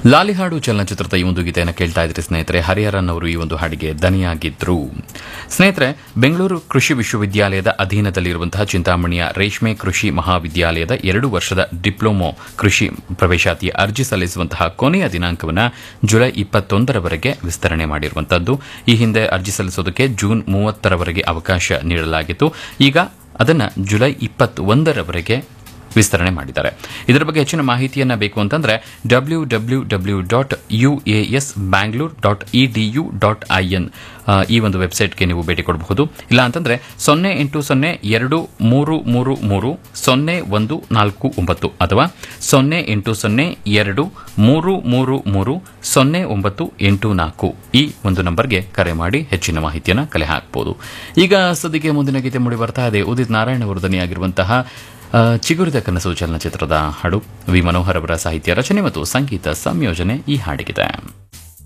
ಲಾಲಿಹಾಡು ಚಲನಚಿತ್ರದ ಈ ಒಂದು ಗೀತೆಯನ್ನು ಕೇಳ್ತಾ ಇದ್ರಿ ಸ್ನೇಹಿತರೆ ಹರಿಹರನ್ ಅವರು ಈ ಒಂದು ಹಾಡಿಗೆ ದನಿಯಾಗಿದ್ರು ಸ್ನೇಹಿತರೆ ಬೆಂಗಳೂರು ಕೃಷಿ ವಿಶ್ವವಿದ್ಯಾಲಯದ ಅಧೀನದಲ್ಲಿರುವಂತಹ ಚಿಂತಾಮಣಿಯ ರೇಷ್ಮೆ ಕೃಷಿ ಮಹಾವಿದ್ಯಾಲಯದ ಎರಡು ವರ್ಷದ ಡಿಪ್ಲೊಮೊ ಕೃಷಿ ಪ್ರವೇಶಾತಿಯ ಅರ್ಜಿ ಸಲ್ಲಿಸುವಂತಹ ಕೊನೆಯ ದಿನಾಂಕವನ್ನು ಜುಲೈ ಇಪ್ಪತ್ತೊಂದರವರೆಗೆ ವಿಸ್ತರಣೆ ಮಾಡಿರುವಂತದ್ದು ಈ ಹಿಂದೆ ಅರ್ಜಿ ಸಲ್ಲಿಸೋದಕ್ಕೆ ಜೂನ್ ಮೂವತ್ತರವರೆಗೆ ಅವಕಾಶ ನೀಡಲಾಗಿತ್ತು ಈಗ ಅದನ್ನು ಜುಲೈ ಇಪ್ಪತ್ತೊಂದರವರೆಗೆ ವಿಸ್ತರಣೆ ಮಾಡಿದ್ದಾರೆ ಇದರ ಬಗ್ಗೆ ಹೆಚ್ಚಿನ ಮಾಹಿತಿಯನ್ನ ಬೇಕು ಅಂತಂದ್ರೆ W W W dot U A S Bangalore dot E D U dot I N ಈ ಒಂದು ವೆಬ್ಸೈಟ್ಗೆ ನೀವು ಭೇಟಿ ಕೊಡಬಹುದು ಇಲ್ಲ ಅಂತಂದ್ರೆ ಸೊನ್ನೆ ಎಂಟು ಸೊನ್ನೆ ಎರಡು ಮೂರು ಮೂರು ಮೂರು ಸೊನ್ನೆ ಒಂದು ನಾಲ್ಕು ಒಂಬತ್ತು ಅಥವಾ ಸೊನ್ನೆ ಎಂಟು ಸೊನ್ನೆ ಎರಡು ಮೂರು ಮೂರು ಮೂರು ಸೊನ್ನೆ ಒಂಬತ್ತು ಎಂಟು ನಾಲ್ಕು ಈ ಒಂದು ನಂಬರ್ಗೆ ಕರೆ ಮಾಡಿ ಹೆಚ್ಚಿನ ಮಾಹಿತಿಯನ್ನು ಕಲೆ ಹಾಕಬಹುದು ಈಗ ಸದ್ಯಕ್ಕೆ ಮುಂದಿನ ಗೀತೆ ಮೂಡಿ ಬರ್ತಾ ಇದೆ ಉದಿತ್ ನಾರಾಯಣ ಅವರು ಧ್ವನಿಯಾಗಿರುವಂತಹ ಆ, ಚಿಗುರಿದ ಕನಸು ಚಲನಚಿತ್ರದ ಹಾಡು ವಿ ಮನೋಹರ್ ಅವರ ಸಾಹಿತ್ಯ ರಚನೆ ಮತ್ತು ಸಂಗೀತ ಸಂಯೋಜನೆ ಈ ಹಾಡಿಗಿದೆ